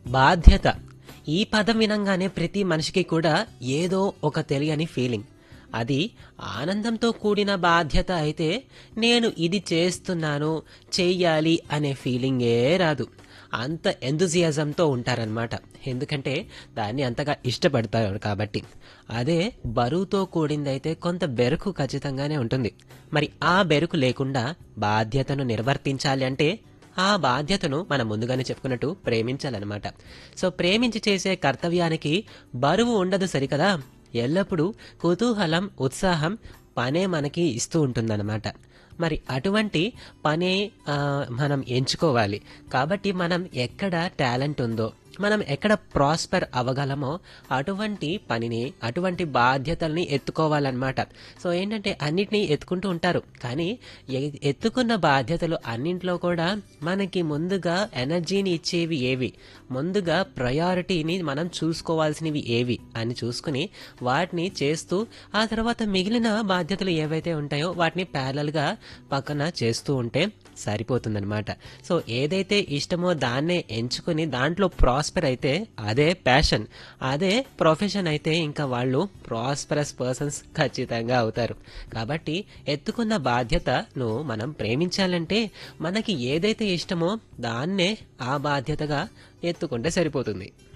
బాధ్యత ఈ పదం వినంగానే ప్రతి మనిషికి కూడా ఏదో ఒక తెలియని ఫీలింగ్ అది ఆనందంతో కూడిన బాధ్యత అయితే నేను ఇది చేస్తున్నాను చెయ్యాలి అనే ఫీలింగే రాదు అంత ఎంతుజియాజంతో ఉంటారనమాట ఎందుకంటే దాన్ని అంతగా ఇష్టపడతారు కాబట్టి అదే బరువుతో కూడిందైతే కొంత బెరుకు ఖచ్చితంగానే ఉంటుంది మరి ఆ బెరుకు లేకుండా బాధ్యతను నిర్వర్తించాలి అంటే ఆ బాధ్యతను మనం ముందుగానే చెప్పుకున్నట్టు ప్రేమించాలన్నమాట సో ప్రేమించి చేసే కర్తవ్యానికి బరువు ఉండదు సరికదా ఎల్లప్పుడూ కుతూహలం ఉత్సాహం పనే మనకి ఇస్తూ ఉంటుందన్నమాట మరి అటువంటి పనే ఆ, మనం ఎంచుకోవాలి కాబట్టి మనం ఎక్కడ టాలెంట్ ఉందో మనం ఎక్కడ ప్రాస్పర్ అవ్వగలమో అటువంటి పనిని అటువంటి బాధ్యతల్ని ఎత్తుకోవాలన్నమాట సో ఏంటంటే అన్నిటినీ ఎత్తుకుంటూ ఉంటారు కానీ ఎ- ఎత్తుకున్న బాధ్యతలు అన్నింట్లో కూడా మనకి ముందుగా ఎనర్జీని ఇచ్చేవి ఏవి ముందుగా ప్రయారిటీని మనం చూసుకోవాల్సినవి ఏవి అని చూసుకుని వాటిని చేస్తూ ఆ తర్వాత మిగిలిన బాధ్యతలు ఏవైతే ఉంటాయో వాటిని ప్యారలల్గా పక్కన చేస్తూ ఉంటే సరిపోతుందన్నమాట సో ఏదైతే ఇష్టమో దాన్నే ఎంచుకుని దాంట్లో ప్రాస్పెర్ అయితే అదే ప్యాషన్ అదే ప్రొఫెషన్ అయితే ఇంకా వాళ్ళు ప్రాస్పరస్ పర్సన్స్ ఖచ్చితంగా అవుతారు కాబట్టి ఎత్తుకున్న బాధ్యతను మనం ప్రేమించాలంటే మనకి ఏదైతే ఇష్టమో దాన్నే ఆ బాధ్యతగా ఎత్తుకుంటే సరిపోతుంది